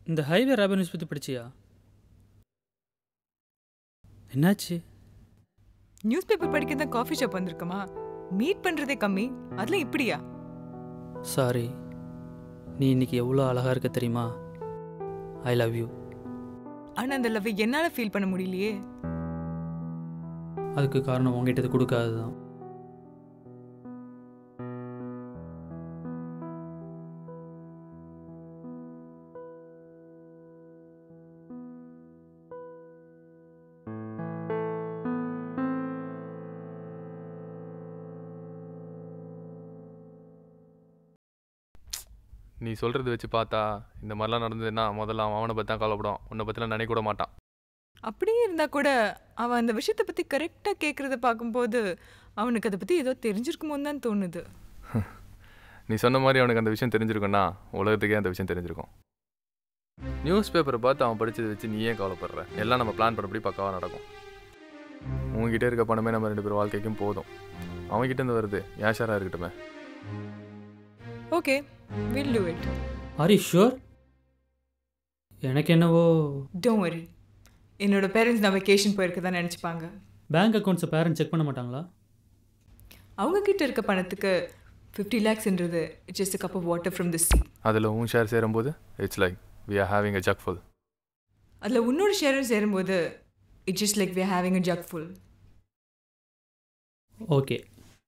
இந்த highway ராபர் news பற்றி படிச்சியா என்னாச்சு நியூஸ் பேப்பர் படிக்க தான் காஃபி ஷாப் வந்திருக்கமா மீட் பண்றதே கம்மி அதுல இப்படியா சாரி நீ இன்னைக்கு எவ்வளோ அழகாக இருக்க தெரியுமா ஐ லவ் யூ ஆனா அந்த லவ் என்னால ஃபீல் பண்ண முடியலையே அதுக்கு காரணம் உங்ககிட்ட இது கொடுக்காது தான் நீ சொல்கிறது வச்சு பார்த்தா இந்த மாதிரிலாம் நடந்ததுன்னா முதல்ல அவன் அவனை பற்றி தான் கவலைப்படும் உன்னை பற்றிலாம் நினைக்க கூட மாட்டான் அப்படியே இருந்தா கூட அவன் அந்த விஷயத்தை பத்தி கரெக்டா கேக்குறத பார்க்கும்போது அவனுக்கு அதை பத்தி ஏதோ தெரிஞ்சிருக்குமோன்னு தான் தோணுது நீ சொன்ன மாதிரி அவனுக்கு அந்த விஷயம் தெரிஞ்சிருக்குன்னா உலகத்துக்கே அந்த விஷயம் தெரிஞ்சிருக்கும் நியூஸ் பேப்பரை பார்த்து அவன் படிச்சதை வச்சு நீ ஏன் கவலைப்படுற எல்லாம் நம்ம பிளான் பண்ணபடி பக்காவாக நடக்கும் உங்ககிட்ட இருக்க பணமே நம்ம ரெண்டு பேர் வாழ்க்கைக்கும் போதும் அவன்கிட்ட இருந்து வருது ஏஷாராக இருக்கட்டுமே okay will do it are you sure எனக்கு என்னவோ டோன்ட் வரி என்னோட பேரண்ட்ஸ் நான் வெக்கேஷன் போயிருக்கதா நினச்சிப்பாங்க பேங்க் அக்கௌண்ட்ஸை பேரண்ட் செக் பண்ண மாட்டாங்களா அவங்க கிட்ட இருக்க பணத்துக்கு ஃபிஃப்டி லேக்ஸ்ன்றது just cup of water from the sea அதில் உன் ஷேர் சேரும்போது it's like we are having a jug full அதில் உன்னோட ஷேரும் சேரும்போது it's just like we are having a jug full okay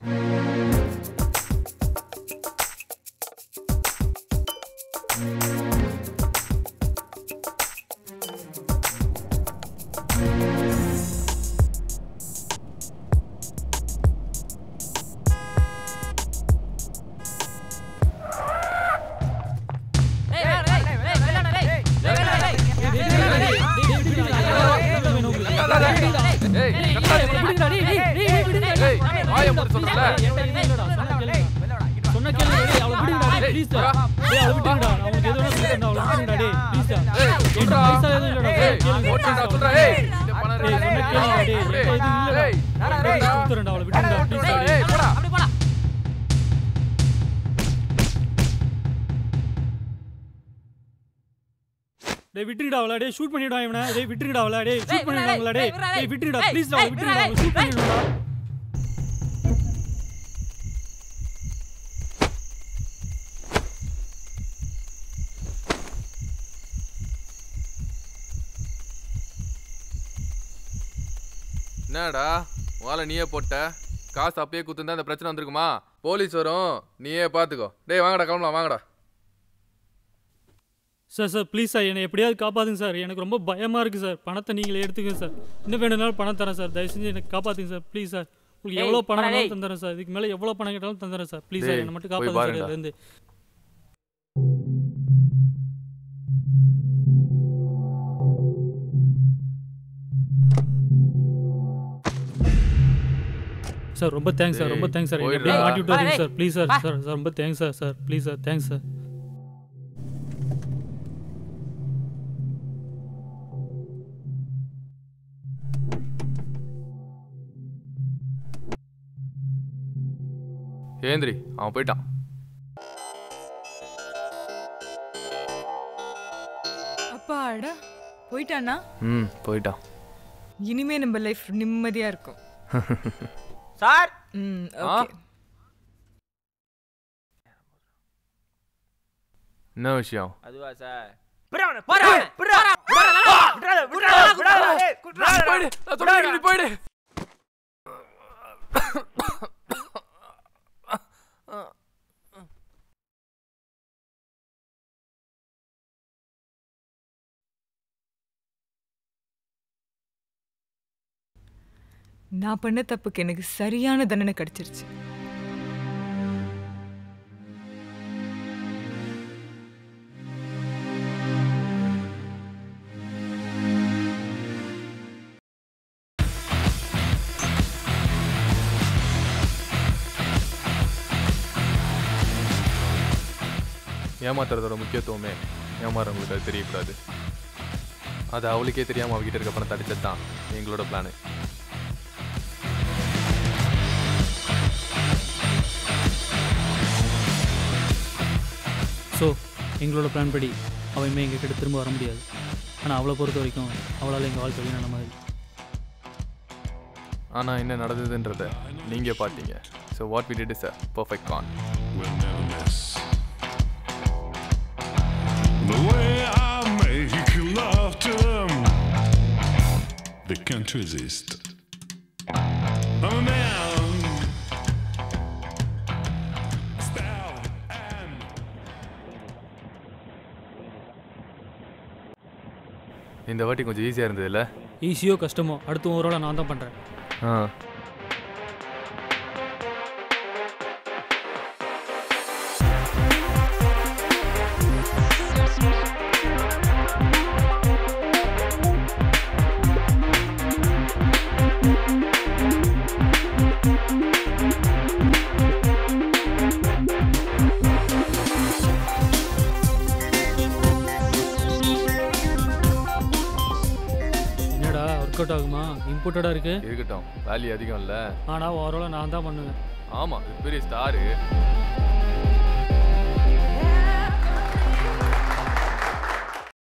சொன்ன கேளு டேய், அவளை விடுங்கடா, டேய், please டா. டேய், அவளை விட்டுருங்கடா, நான் உனக்கு எது வேணா சொல்றேன்டா, அவளை விட்டுருங்கடா, டேய், please டா. என்கிட்ட பைசா எதுவும் இல்லடா, டேய், கேளுங்க, please டா. டேய், சொன்ன கேளுடா, டேய், என்கிட்ட எதுவும் இல்லடா. டேய், கொடுத்துறேன்டா, அவளை விட்டுருங்கடா, please டா, டேய். டேய் விட்டுருடா அவளா டேய் ஷூட் பண்ணிடுவா இவனை டேய் விட்டுருடா அவளா டேய் ஷூட் பண்ணிடுவாங்களா டேய் டேய் விட்டுருடா ப்ளீஸ் டா விட்டுருடா ஷூட் பண்ணிடுடா என்னடா வாழை நீயே போட்ட காசு அப்பயே குத்துந்தா இந்த பிரச்சனை வந்திருக்குமா போலீஸ் வரும் நீயே பார்த்துக்கோ டேய் வாங்கடா கிளம்பலாம் வாங்கடா சார் சார் ப்ளீஸ் சார் என்னை எப்படியாவது காப்பாத்துங்க சார் எனக்கு ரொம்ப பயமாக இருக்குது சார் பணத்தை நீங்களே எடுத்துக்கங்க சார் இன்னும் வேணும்னாலும் பணம் தரேன் சார் தயவு செஞ்சு எனக்கு காப்பாற்றுங்க சார் ப்ளீஸ் சார் உங்களுக்கு எவ்வளோ பணம் வேணாலும் தந்துடுறேன் சார் இதுக்கு மேலே எவ்வளோ பணம் கேட்டாலும் தந்துடுறேன் சார் ப்ளீஸ் சார் டேய், என்னை மட்டும் போய் காப்பாற்றுங்க சார் பாருங்கடா. இதுலேருந்து சார் ரொம்ப தேங்க்ஸ் சார் ரொம்ப டேய், தேங்க்ஸ் சார் என்னை எப்படியும் போயிடுடா. மாட்டி விட்டு sir please sir sir sir ரொம்ப thanks sir sir please sir thanks sir ஏந்திரி அவன் போயிட்டான் அப்பாடா போயிட்டானா ம் போயிட்டான் இனிமே நம்ம லைஃப் நிம்மதியா இருக்கும் சார் ம் ஆ? ஓகே என்ன விஷயம் அதுவா சார் போடா போடா போடா விடாத விடாத விடாத விடாத போயிடு நான் சொல்றேன் நீ போயிடு நான் பண்ண தப்புக்கு எனக்கு சரியான தண்டனை கிடைச்சிருச்சு ஏமாத்துறதோட முக்கியத்துவமே ஏமாறவங்களுக்கு அது தெரியக்கூடாது அது அவளுக்கே தெரியாமல் அவகிட்ட இருக்க பணத்தை அடிச்சது தான் எங்களோட பிளானு ஸோ எங்களோட பிளான் படி அவள் இனிமேல் எங்கள் கிட்ட திரும்ப வர முடியாது ஆனால் அவளை பொறுத்த வரைக்கும் அவளால் எங்கள் வாழ்க்கை வீணான மாதிரி ஆனால் என்ன நடந்ததுன்றத நீங்கள் பார்த்தீங்க so what we did is a perfect con We'll never miss. The way I make love to them, they can't resist. I'm a man. Style and இந்த வாட்டி கொஞ்சம் ஈஸியாக இருந்ததுல்ல ஈஸியோ கஷ்டமோ அடுத்த ஒரு நான் தான் பண்ணுறேன் ஆ என்னடா ஒர்க் அவுட் ஆகுமா இம்போர்ட்டடாக இருக்கு இருக்கட்டும் வேல்யூ அதிகம் இல்லை ஆனால் ஓரளவு நான் தான் பண்ணுவேன் ஆமாம் இது பெரிய ஸ்டாரு